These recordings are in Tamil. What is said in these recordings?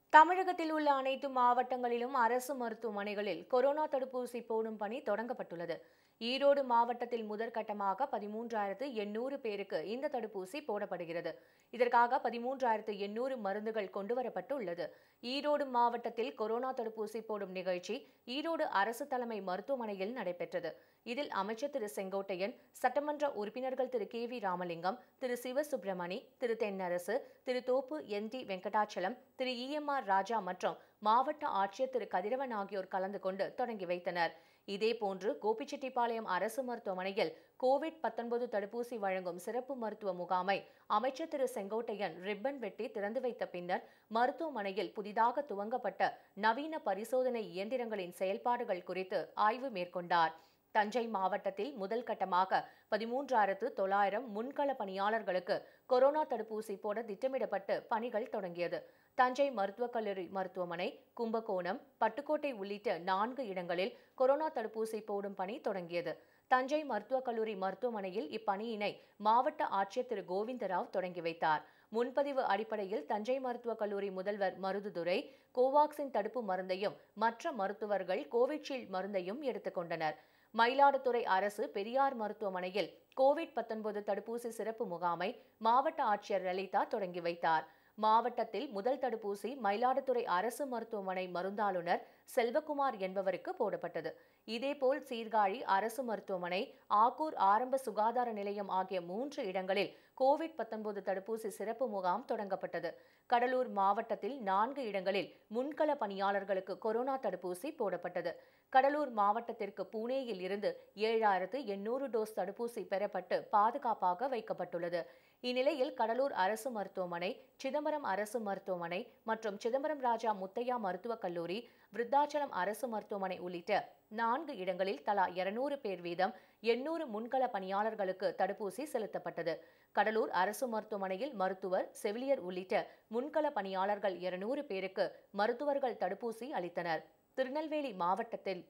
தமிழகத்தில் உள்ள அனைத்து மாவட்டங்களிலும் அரசு மருத்துவமனைகளில் கொரோனா தடுப்பூசி போடும் பணி தொடங்கப்பட்டுள்ளது ஈரோடு மாவட்டத்தில் முதற்கட்டமாக பதிமூன்றாயிரத்து எண்ணூறு பேருக்கு இந்த தடுப்பூசி போடப்படுகிறது இதற்காக பதிமூன்றாயிரத்து எண்ணூறு மருந்துகள் கொண்டுவரப்பட்டு உள்ளது ஈரோடு மாவட்டத்தில் கொரோனா தடுப்பூசி போடும் நிகழ்ச்சி ஈரோடு அரசு தலைமை மருத்துவமனையில் நடைபெற்றது இதில் அமைச்சர் திரு செங்கோட்டையன் சட்டமன்ற உறுப்பினர்கள் திரு கே வி ராமலிங்கம் திரு சிவசுப்பிரமணி திரு தென்னரசு திரு தோப்பு என் டி வெங்கடாச்சலம் திரு இஎம்ஆர் ராஜா மற்றும் மாவட்ட ஆட்சியர் திரு கதிரவன் ஆகியோர் கலந்து கொண்டு தொடங்கி வைத்தனர் இதேபோன்று கோபிச்செட்டிப்பாளையம் அரசு மருத்துவமனையில் கோவிட் 19 தடுப்பூசி வழங்கும் சிறப்பு மருத்துவ முகாமை அமைச்சர் திரு செங்கோட்டையன் ரிப்பன் வெட்டி திறந்து வைத்த பின்னர் மருத்துவமனையில் புதிதாக துவங்கப்பட்ட நவீன பரிசோதனை இயந்திரங்களின் செயல்பாடுகள் குறித்து ஆய்வு மேற்கொண்டார் தஞ்சை மாவட்டத்தில் முதல் கட்டமாக பதிமூன்றாயிரத்து தொள்ளாயிரம் முன்கள பணியாளர்களுக்கு கொரோனா தடுப்பூசி போட திட்டமிடப்பட்டு பணிகள் தொடங்கியது தஞ்சை மருத்துவக் கல்லூரி மருத்துவமனை கும்பகோணம் பட்டுக்கோட்டை உள்ளிட்ட நான்கு இடங்களில் கொரோனா தடுப்பூசி போடும் பணி தொடங்கியது தஞ்சை மருத்துவக் கல்லூரி மருத்துவமனையில் இப்பணியினை மாவட்ட ஆட்சியர் திரு கோவிந்தராவ் தொடங்கி வைத்தார் முன்பதிவு அடிப்படையில் தஞ்சை மருத்துவக் கல்லூரி முதல்வர் மருதுதுரை கோவாக்சின் தடுப்பு மருந்தையும் மற்ற மருத்துவர்கள் கோவிட்ஷீல்டு மருந்தையும் எடுத்துக்கொண்டனர் மயிலாடுதுறை அரசு பெரியார் மருத்துவமனையில் கோவிட் 19 தடுப்பூசி சிறப்பு முகாமை மாவட்ட ஆட்சியர் லலிதா தொடங்கி வைத்தார் மாவட்டத்தில் முதல் தடுப்பூசி மயிலாடுதுறை அரசு மருத்துவமனை மருந்தாளுநர் செல்வகுமார் என்பவருக்கு போடப்பட்டது இதேபோல் சீர்காழி அரசு மருத்துவமனை ஆக்கூர் ஆரம்ப சுகாதார நிலையம் ஆகிய மூன்று இடங்களில் கோவிட் 19 தடுப்பூசி சிறப்பு முகாம் தொடங்கப்பட்டது கடலூர் மாவட்டத்தில் நான்கு இடங்களில் முன்கள பணியாளர்களுக்கு கொரோனா தடுப்பூசி போடப்பட்டது கடலூர் மாவட்டத்திற்கு பூனேயில் இருந்து ஏழாயிரத்து எண்ணூறு டோஸ் தடுப்பூசி பெறப்பட்டு பாதுகாப்பாக வைக்கப்பட்டுள்ளது இந்நிலையில் கடலூர் அரசு மருத்துவமனை சிதம்பரம் அரசு மருத்துவமனை மற்றும் சிதம்பரம் ராஜா முத்தையா மருத்துவக் கல்லூரி விருத்தாச்சலம் அரசு மருத்துவமனை உள்ளிட்ட நான்கு இடங்களில் தலா இருநூறு பேர் வீதம் எண்ணூறு முன்கள பணியாளர்களுக்கு தடுப்பூசி செலுத்தப்பட்டது கடலூர் அரசு மருத்துவமனையில் மருத்துவர் செவிலியர் உள்ளிட்ட முன்கள பணியாளர்கள் இருநூறு பேருக்கு மருத்துவர்கள் தடுப்பூசி அளித்தனர் திருநெல்வேலி மாவட்டத்தில்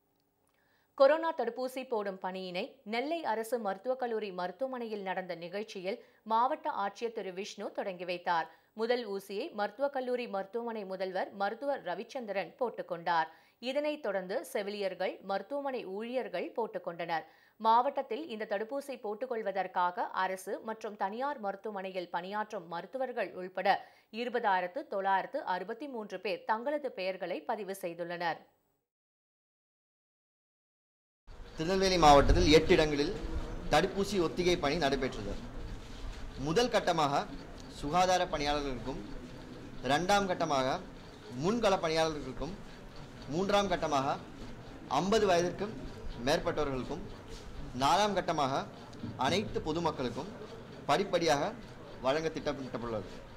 கொரோனா தடுப்பூசி போடும் பணியினை நெல்லை அரசு மருத்துவக் கல்லூரி மருத்துவமனையில் நடந்த நிகழ்ச்சியில் மாவட்ட ஆட்சியர் திரு விஷ்ணு தொடங்கி வைத்தார் முதல் ஊசியை மருத்துவக் கல்லூரி மருத்துவமனை முதல்வர் மருத்துவர் ரவிச்சந்திரன் போட்டுக்கொண்டார் இதனைத் தொடர்ந்து செவிலியர்கள் மருத்துவமனை ஊழியர்கள் போட்டுக்கொண்டனர் மாவட்டத்தில் இந்த தடுப்பூசி போட்டுக்கொள்வதற்காக அரசு மற்றும் தனியார் மருத்துவமனையில் பணியாற்றும் மருத்துவர்கள் உள்பட இருபதாயிரத்து தொள்ளாயிரத்து அறுபத்தி மூன்று பேர் தங்களது பெயர்களை பதிவு செய்துள்ளனர் திருநெல்வேலி மாவட்டத்தில் எட்டு இடங்களில் தடுப்பூசி ஒத்திகை பணி நடைபெற்றது முதல் கட்டமாக சுகாதார பணியாளர்களுக்கும் இரண்டாம் கட்டமாக முன்கள பணியாளர்களுக்கும் மூன்றாம் கட்டமாக ஐம்பது வயதிற்கும் மேற்பட்டவர்களுக்கும் நாலாம் கட்டமாக அனைத்து பொதுமக்களுக்கும் படிப்படியாக வழங்க திட்டமிட்டப்பட்டுள்ளது